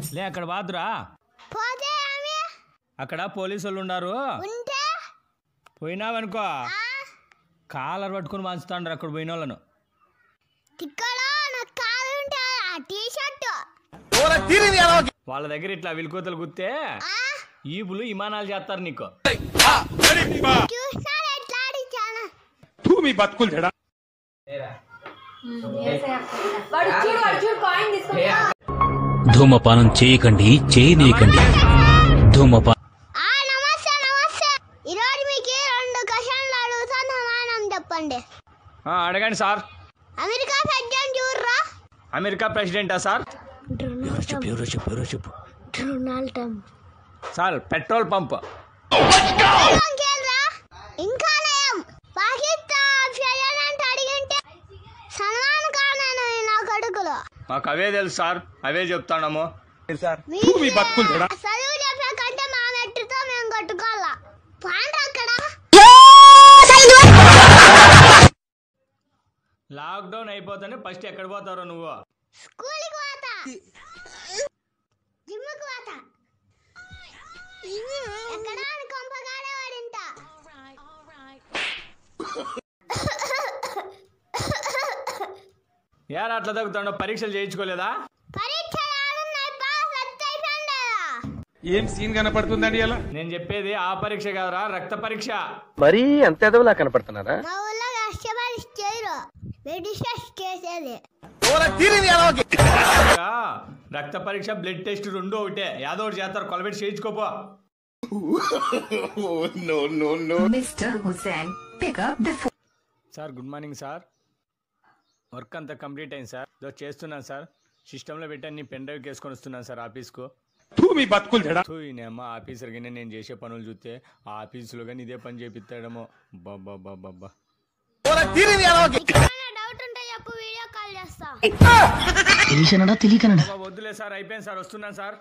లే అక్కడ బాదురా పోతే ఆమె అక్కడ పోలీసు వాళ్ళు ఉన్నారు ఉంటే పోయినావనుకో ఆ, కాలర్ పట్టుకుని వాంచుతాండ్రు అక్కడ పోయిన వాళ్ళను తిక్కలో నాకు కాలు ఉంటే ఆ టీ షర్ట్ వాళ్ళ దగ్గర ఇట్లా విలుకోతలు గుత్తే ఆ, ఈపులు విమానాలు చేస్తారు నీకు చూసినా ఎట్లా ఆడిచ్చాను వాడు చూడు వాడు చూడు కాయిన్ తీసుకుని ధూమపానం చేయకండి చేయనీయకండి ధూమపా ఆ నమస్తే నమస్తే ఈరోజు మీకు రెండు క్వశ్చన్లు అడుగుతాను సమానం చెప్పండి ఆ, అడగండి సార్ అమెరికా ప్రెసిడెంట్ చూడరా అమెరికా ప్రెసిడెంటా sir Donald Trump sir petrol pump ఇంకేంరా ఇంకా నయం పాకిస్తాన్ ప్రెసిడెంట్ అడిగింటే సల్మాన్ ఖాన్ అని నా కొడుకులు మాకు అవే తెలుసు సార్ అవే చెప్తాము మీరు చదువు చెప్పే కంటే మా మెట్టుతో మేము కొట్టుకోవాలా పాండ్ర అక్కడ లాక్డౌన్ అయిపోతానే ఫస్ట్ ఎక్కడ పోతారో నువ్వు స్కూల్కి పోతా జిమ్కి పోతా ఎక్కడ కొంపగాడే వాడింటా యారు అట్లా తగ్గుతాడో పరీక్షలు చేయించుకోలేదా పరీక్ష రానున్నాయి పాస్ అయిపోయిందా ఏం సీన్ కనపడుతుందండి అలా నేను చెప్పేది ఆ పరీక్ష కాదురా రక్త పరీక్ష మరీ అంత ఎదవలా కనపడుతున్నారా మా ఊళ్ళో కష్ట పరీక్ష చేయరు మెడిసిన్ చేసేది ఆ, రక్త పరీక్ష బ్లడ్ టెస్ట్ రెండు ఒకటే యాదో ఒకటి చేస్తారు కొలబెట్టి చేయించుకోపో Mr. Hussain, pick up the phone. Sir good morning sir work అంతా కంప్లీట్ అయింది సార్ ఇదో చేస్తున్నాను సార్ సిస్టంలో పెట్టి అన్ని పెన్ డ్రైవ్కి వేసుకొని వస్తున్నాను సార్ ఆఫీస్కు తూ మీ బతుకులు జడా సో ఈయనమ్మ ఆఫీసర్ కానీ నేను చేసే పనులు చూస్తే ఆ ఆఫీసులో కానీ ఇదే పని చేపిస్తాడేమో బాబా బాబా ఏమైనా డౌట్ ఉంటే చెప్పు వీడియో కాల్ చేస్తా తెలియకనడా తెలియకనడా బాబా వద్దులే సార్ అయిపోయింది సార్ వస్తున్నాను సార్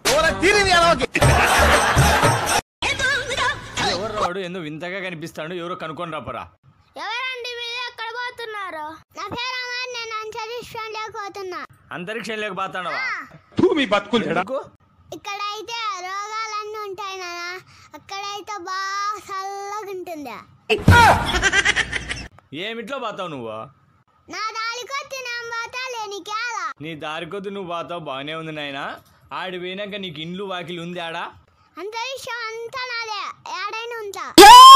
ఎవరు రాడు ఎందుకు వింతగా కనిపిస్తాడు ఎవరో కనుక్కొని రాపరా ఎవరండి మీరు ఎక్కడ పోతున్నారు నా పేరు అమర్ నేను అంతరిక్షం లేకపోతున్నా అంతరిక్షం లేకపోతాడవా తూ మీ బతుకులు జడా ఎందుకు ఇక్కడైతే రోగాలన్నీ ఉంటాయి నాన్న అక్కడైతే బాగా చల్లగా ఉంటుంది ఏమిట్లో పోతావు నువ్వు నా దారికొచ్చి నేను పోతా లేని కేలా నీ దారి కొద్ది నువ్వు పోతావు బాగానే ఉంది నాయన ఆడి పోయినాక నీకు ఇండ్లు వాకిలి ఉంది ఆడా అంతరిక్షం అంతా నాదే ఏడైనా ఉంటా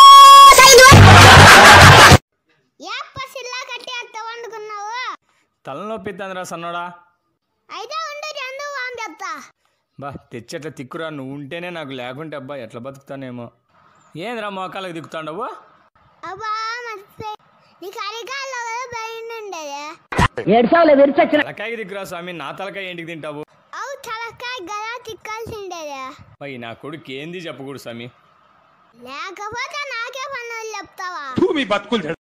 ఏ పసిల్లా కట్టి అత్త వండుకున్నావు తలనొప్పి తంద్రా సన్నోడా అయితే ఉండు చందు వాం చెప్తా బా తెచ్చట్లా తిక్కురా నువ్వు ఉంటేనే నాకు లేకుంటే అబ్బా ఎట్లా బతుకుతానేమో ఏందిరా మోకాళ్ళకి దిక్కుతాండవు అబ్బా మర్చిపోయి నీకు అరికాల్లో కదా భయం ఉండేది ఏడ్చావులే విరిచచ్చిన తలకాయకి దిక్కురా స్వామి నా తలకాయ ఏంటికి తింటావు అవు తలకాయ గదా తిక్కాల్సి ఉండేది పై నా కొడుకు ఏంది చెప్పకూడదు స్వామి లేకపోతే నాకే పనులు చెప్తావా తూ మీ బతుకులు జడా